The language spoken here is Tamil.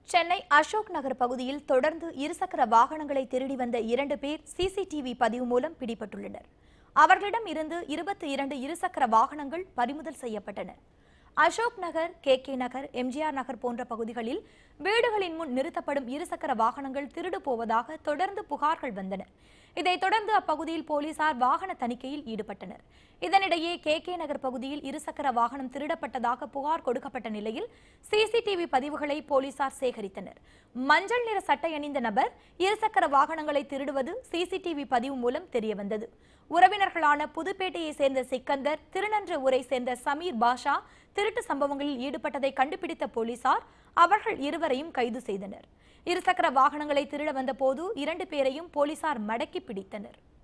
சென்னை அசோக் நகர் பகுதியில் தொடர்ந்து இருசக்கர வாகனங்களை திருடி வந்த இரண்டு பேர் சிசிடிவி பதிவு மூலம் பிடிபட்டுள்ளனர் அவர்களிடம் இருந்து இருபத்தி இரண்டு இருசக்கர வாகனங்கள் பறிமுதல் செய்யப்பட்டன Ashok Nagar K K Nagar MGR Nagar போன்ற பகுதிகளில் வீடுகளின் முன் நிறுத்தப்படும் இருசக்கர வாகனங்கள் திருடு போவதாக தொடர்ந்து புகார்கள் வந்தன இதைத் தொடர்ந்து அப்பகுதியில் போலீசார் வாகன தணிக்கையில் ஈடுபட்டனர் இதனிடையே கே கே நகர் பகுதியில் இருசக்கர வாகனம் திருடப்பட்டதாக புகார் கொடுக்கப்பட்ட நிலையில் சிசிடிவி பதிவுகளை போலீசார் சேகரித்தனர் மஞ்சள் நிற சட்டை அணிந்த நபர் இருசக்கர வாகனங்களை திருடுவது சிசிடிவி பதிவு மூலம் தெரியவந்தது உறவினர்களான புதுப்பேட்டையை சேர்ந்த சிக்கந்தர் திருநன்ற ஊரை சேர்ந்த சமீர் பாஷா திருட்டு சம்பவங்களில் ஈடுபட்டதை கண்டுபிடித்த போலீசார் அவர்கள் இருவரையும் கைது செய்தனர் இருசக்கர வாகனங்களை திருட வந்தபோது இரண்டு பேரையும் போலீசார் மடக்கி பிடித்தனர்